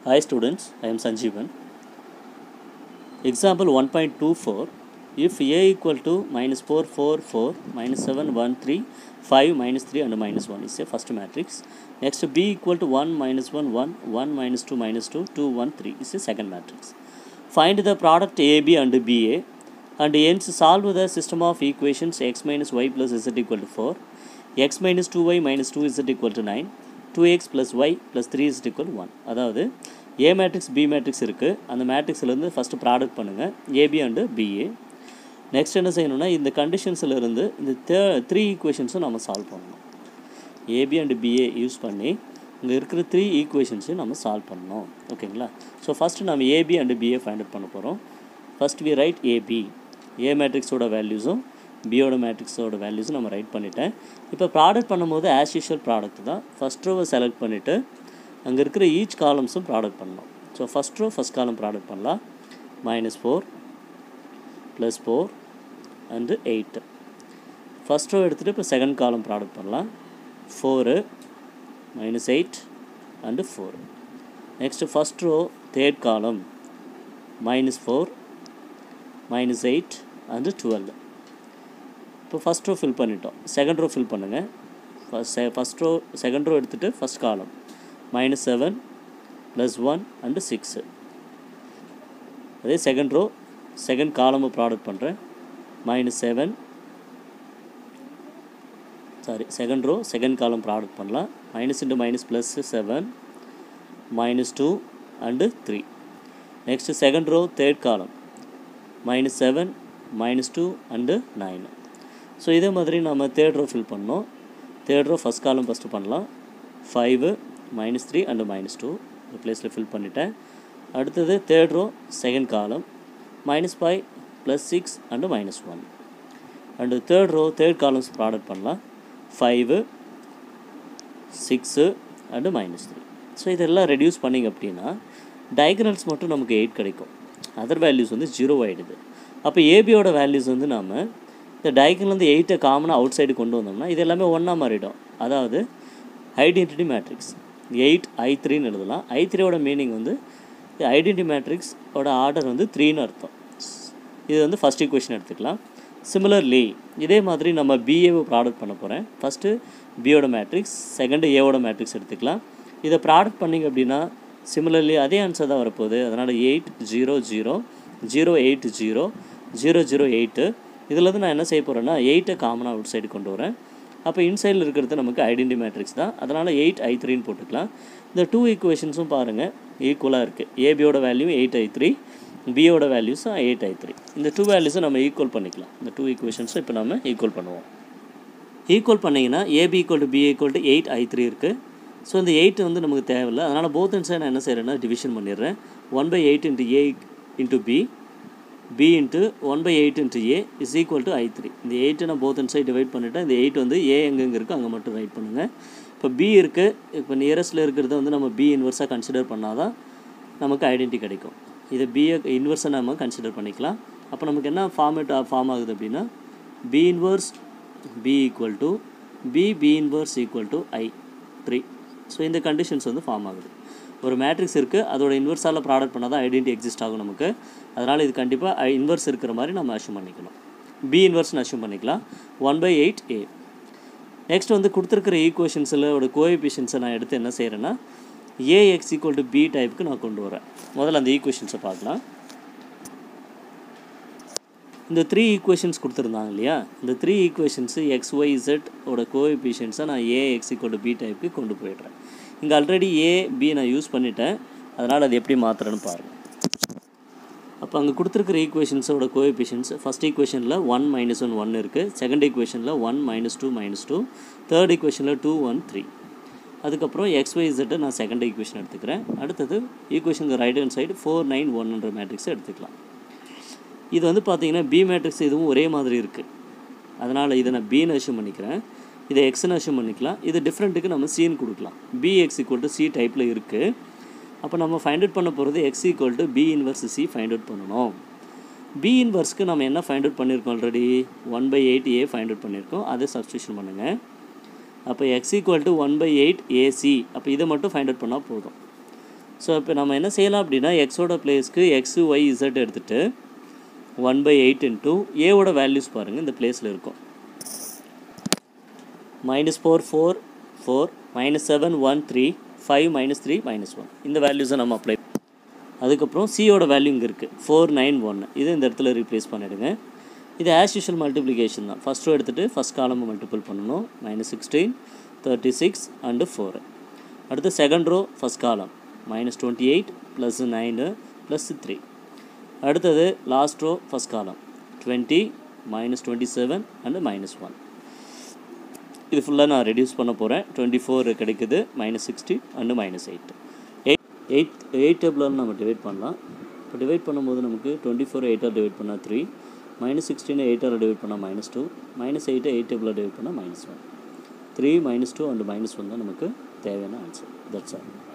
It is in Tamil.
Hi students, I am Sanjeevan. Example 1.24 if a equal to minus 4 4 4 minus 7 1 3 5 minus 3 and minus 1 is a first matrix. Next b equal to 1 minus 1 1 1 minus 2 minus 2 2 1 3 is a second matrix. Find the product AB and BA and hence solve the system of equations x minus y plus z equal to 4 x minus 2y minus 2z equal to 9 2x plus y plus 3z equal to 1 அதாவது ஏ மேட்ரிக்ஸ் பி மேட்ரிக்ஸ் இருக்குது அந்த மேட்ரிக்ஸ்லேருந்து ஃபஸ்ட்டு ப்ராடக்ட் பண்ணுங்கள் ஏபி அண்டு பிஏ நெக்ஸ்ட் என்ன செய்யணும்னா இந்த கண்டிஷன்ஸில் இருந்து இந்த தே த்ரீ ஈக்குவேஷன்ஸும் நம்ம சால்வ் பண்ணணும் ஏபி அண்டு பிஏ யூஸ் பண்ணி இங்கே இருக்கிற த்ரீ ஈக்குவேஷன்ஸையும் நம்ம சால்வ் பண்ணணும் ஓகேங்களா ஸோ ஃபஸ்ட்டு நம்ம AB and BA find out பண்ண போகிறோம் first we write AB A மேட்ரிக்ஸோட வேல்யூஸும் பியோட மேட்ரிக்ஸோட வேல்யூஸும் நம்ம ரைட் பண்ணிட்டேன் இப்போ ப்ராடக்ட் பண்ணும்போது ஆஸ் யூஷுவல் ப்ராடக்ட் தான் ஃபஸ்ட் ரோவை செலக்ட் பண்ணிவிட்டு அங்கே இருக்கிற ஈச் காலம்ஸும் ப்ராடக்ட் பண்ணணும் so first row first column product பண்ணலாம் minus four plus four and eight first row எடுத்துகிட்டு இப்போ செகண்ட் காலம் ப்ராடக்ட் பண்ணலாம் four minus eight and four next first row third column minus four minus eight and twelve இப்போ ஃபஸ்ட் ரோ ஃபில் பண்ணிட்டோம் செகண்ட் ரோ ஃபில் பண்ணுங்கள் first first row second row எடுத்துகிட்டு first column minus seven plus one and six அதே செகண்ட் ரோ செகண்ட் காலமை ப்ராடக்ட் பண்ணுறேன் minus seven sorry second row second column product பண்ணலாம் minus into minus plus seven minus two and three next second row third column minus seven minus two and nine so இதே மாதிரி நம்ம தேர்ட் ரோ ஃபில் பண்ணோம் third row first column first பண்ணலாம் five minus three and minus two இந்த ப்ளேஸில் ஃபில் பண்ணிட்டேன் அடுத்தது third row second column minus five plus six and minus one and third row third columns product பண்ணலாம் five six and minus three so இதெல்லாம் ரெடியூஸ் பண்ணிங்க அப்படின்னா டயக்னல்ஸ் மட்டும் நமக்கு எயிட் கிடைக்கும் அதர் வேல்யூஸ் வந்து ஜீரோ ஆகிடுது அப்போ ஏபியோட வேல்யூஸ் வந்து நாம் இந்த டயக்னல் எயிட்டை காமனாக அவுட் சைடு கொண்டு வந்தோம்னா இது எல்லாமே ஒன்றா மாறிடும் அதாவது ஐடென்டிட்டி மேட்ரிக்ஸ் எயிட் ஐ த்ரீன்னு எழுதலாம் ஐ த்ரீயோட மீனிங் வந்து ஐடென்டி மேட்ரிக்ஸோட ஆர்டர் வந்து த்ரீன்னு அர்த்தம் இது வந்து ஃபஸ்ட் ஈக்குவேஷன் எடுத்துக்கலாம் சிமிலர்லி இதே மாதிரி நம்ம பிஏவை ப்ராடக்ட் பண்ண போகிறேன் ஃபஸ்ட்டு பியோட மேட்ரிக்ஸ் செகண்டு ஏவோட மேட்ரிக்ஸ் எடுத்துக்கலாம் இதை ப்ராடக்ட் பண்ணிங்க அப்படின்னா சிமிலர்லி அதே ஆன்சர் தான் வரப்போகுது அதனால் eight zero zero zero eight zero zero zero eight இதில் வந்து நான் என்ன செய்ய போகிறேன்னா எயிட்டை காமனாக அவுட் சைடு கொண்டு வரேன் அப்போ இன்சைடில் இருக்கிறது நமக்கு ஐடென்டி மேட்ரிக்ஸ் தான் அதனால் எயிட் ஐ த்ரீன்னு போட்டுக்கலாம் இந்த டூ ஈக்குவேஷன்ஸும் பாருங்கள் ஈக்குவலாக இருக்குது ஏபியோட வேல்யூ எயிட் ஐ த்ரீ பியோட வேல்யூஸும் எயிட் ஐ த்ரீ இந்த டூ வேல்யூஸும் நம்ம ஈக்குவல் பண்ணிக்கலாம் இந்த டூ ஈக்குவேஷன்ஸும் இப்போ நம்ம ஈக்குவல் பண்ணுவோம் ஈக்குவல் பண்ணிங்கன்னா AB equal to B equal to eight I three இருக்குது ஸோ இந்த எயிட் வந்து நமக்கு தேவையில்லை அதனால் போத் அண்ட் நான் என்ன செய்கிறேன்னா டிவிஷன் பண்ணிடுறேன் one by eight into A into B B into one by eight into A is equal to I three இந்த எயிட்டை நான் போத் அண்ட் சைட் டிவைட் பண்ணிவிட்டேன் இந்த எயிட் வந்து ஏ எங்கெங்கே இருக்கோ அங்கே மட்டும் ரைட் பண்ணுங்கள் இப்போ பி இருக்குது இப்போ நியரஸ்ட்டில் இருக்கிறத வந்து நம்ம பி இன்வர்ஸாக கன்சிடர் பண்ணால் தான் நமக்கு ஐடென்டி கிடைக்கும் இதை பிஏ இன்வர்ஸை நம்ம கன்சிடர் பண்ணிக்கலாம் அப்போ நமக்கு என்ன ஃபார்மேட் ஃபார்ம் ஆகுது அப்படின்னா B inverse B equal to B B inverse equal to I three so இந்த கண்டிஷன்ஸ் வந்து ஃபார்ம் ஆகுது ஒரு மேட்ரிக்ஸ் இருக்குது அதோட இன்வர்ஸால் ப்ராடக்ட் பண்ணால் தான் ஐடென்டி எக்ஸிஸ்ட் ஆகும் நமக்கு அதனால் இது கண்டிப்பாக இன்வர்ஸ் இருக்கிற மாதிரி நம்ம அஷ்யூம் பண்ணிக்கலாம் பி இன்வர்ஸ்னு அஷ்யூம் பண்ணிக்கலாம் one by eight A next வந்து கொடுத்துருக்கிற ஈக்குவேஷன்ஸில் ஒரு கோஎபிஷன்ஸை நான் எடுத்து என்ன செய்கிறேன்னா A X equal to B டைப்புக்கு நான் கொண்டு வரேன் முதல்ல அந்த ஈக்குவேஷன்ஸை பார்க்கலாம் இந்த த்ரீ ஈக்குவேஷன்ஸ் கொடுத்துருந்தாங்க இல்லையா இந்த three equations X Y Z ஓட கோஎபிஷியன்ஸை நான் A X equal to B டைப்புக்கு கொண்டு போயிடுறேன் இங்கே ஆல்ரெடி ஏ பி நான் யூஸ் பண்ணிட்டேன் அதனால் அது எப்படி மாற்றுறேன்னு பாருங்கள் அப்போ அங்கே கொடுத்துருக்கிற ஈக்குவேஷன்ஸோட கோஎபிஷியன்ஸ் ஃபஸ்ட் ஈக்குவேஷனில் ஒன் மைனஸ் ஒன் ஒன் இருக்குது செகண்ட் ஈக்குவேஷனில் one minus two minus two third ஈக்குவேஷனில் டூ ஒன் த்ரீ அதுக்கப்புறம் எக்ஸ் ஒய் இசட்டை நான் செகண்ட் ஈக்குவேஷன் எடுத்துக்கிறேன் அடுத்தது ஈக்குவேஷனுக்கு right hand side four nine ஒன்ன்ற மேட்ரிக்ஸை எடுத்துக்கலாம் இது வந்து பார்த்தீங்கன்னா பி மேட்ரிக்ஸ் இதுவும் ஒரே மாதிரி இருக்குது அதனால் இதை நான் பின்னு அஷ்யூம் பண்ணிக்கிறேன் இதை எக்ஸ்னு அஷ்யூம் பண்ணிக்கலாம் இது டிஃப்ரெண்ட்டுக்கு நம்ம சின்னு கொடுக்கலாம் B X equal to C டைப்பில் இருக்குது அப்போ நம்ம ஃபைண்ட் அவுட் பண்ண போகிறது X equal to B inverse C find out பண்ணணும் பி இன்வர்ஸ்க்கு நம்ம என்ன ஃபைண்ட் அவுட் பண்ணியிருக்கோம் already one by eight A find out பண்ணியிருக்கோம் அதை சப்ஸ்டியூஷன் பண்ணுங்கள் அப்போ X equal to one by eight AC அப்போ இதை மட்டும் ஃபைண்ட் அவுட் பண்ணால் போதும் ஸோ இப்போ நம்ம என்ன செய்யலாம் அப்படின்னா எக்ஸோட பிளேஸ்க்கு எக்ஸு ஒய் இசட் எடுத்துகிட்டு ஒன் பை எயிட் இன்ட்டு ஏவோட வேல்யூஸ் பாருங்கள் இந்த பிளேஸில் இருக்கும் minus four four four minus seven one three five minus three minus one இந்த வேல்யூஸை நம்ம அப்ளை அதுக்கப்புறம் சியோட வேல்யூ இங்கே இருக்குது ஃபோர் நைன் ஒன் இது இந்த இடத்துல ரீப்ளேஸ் பண்ணிவிடுங்க இது ஆஸ் யூஷுவல் மல்டிப்ளிகேஷன் தான் ஃபஸ்ட் ரோ எடுத்துகிட்டு ஃபஸ்ட் காலம் மல்டிபிள் பண்ணணும் minus sixteen thirty six and four அடுத்து second row first column minus twenty eight plus nine plus three அடுத்தது last row first column twenty minus twenty seven and minus one இது ஃபுல்லாக நான் ரெடியூஸ் பண்ண போகிறேன் டுவெண்ட்டி ஃபோர் கிடைக்குது minus sixty and minus eight eight eight eight டேபிளால் நம்ம டிவைட் பண்ணலாம் இப்போ டிவைட் பண்ணும்போது நமக்கு டுவெண்ட்டி ஃபோர் எயிட்டால் டிவைட் பண்ணால் த்ரீ மைனஸ் சிக்ஸ்டீனை எயிட்டால் டிவைட் பண்ணால் மைனஸ் டூ மைனஸ் எயிட்டை எயிட் டேபிளாக டிவைட் பண்ணால் minus one three minus two and minus one தான் நமக்கு தேவையான ஆன்சர் தட்ஸ் ஆல்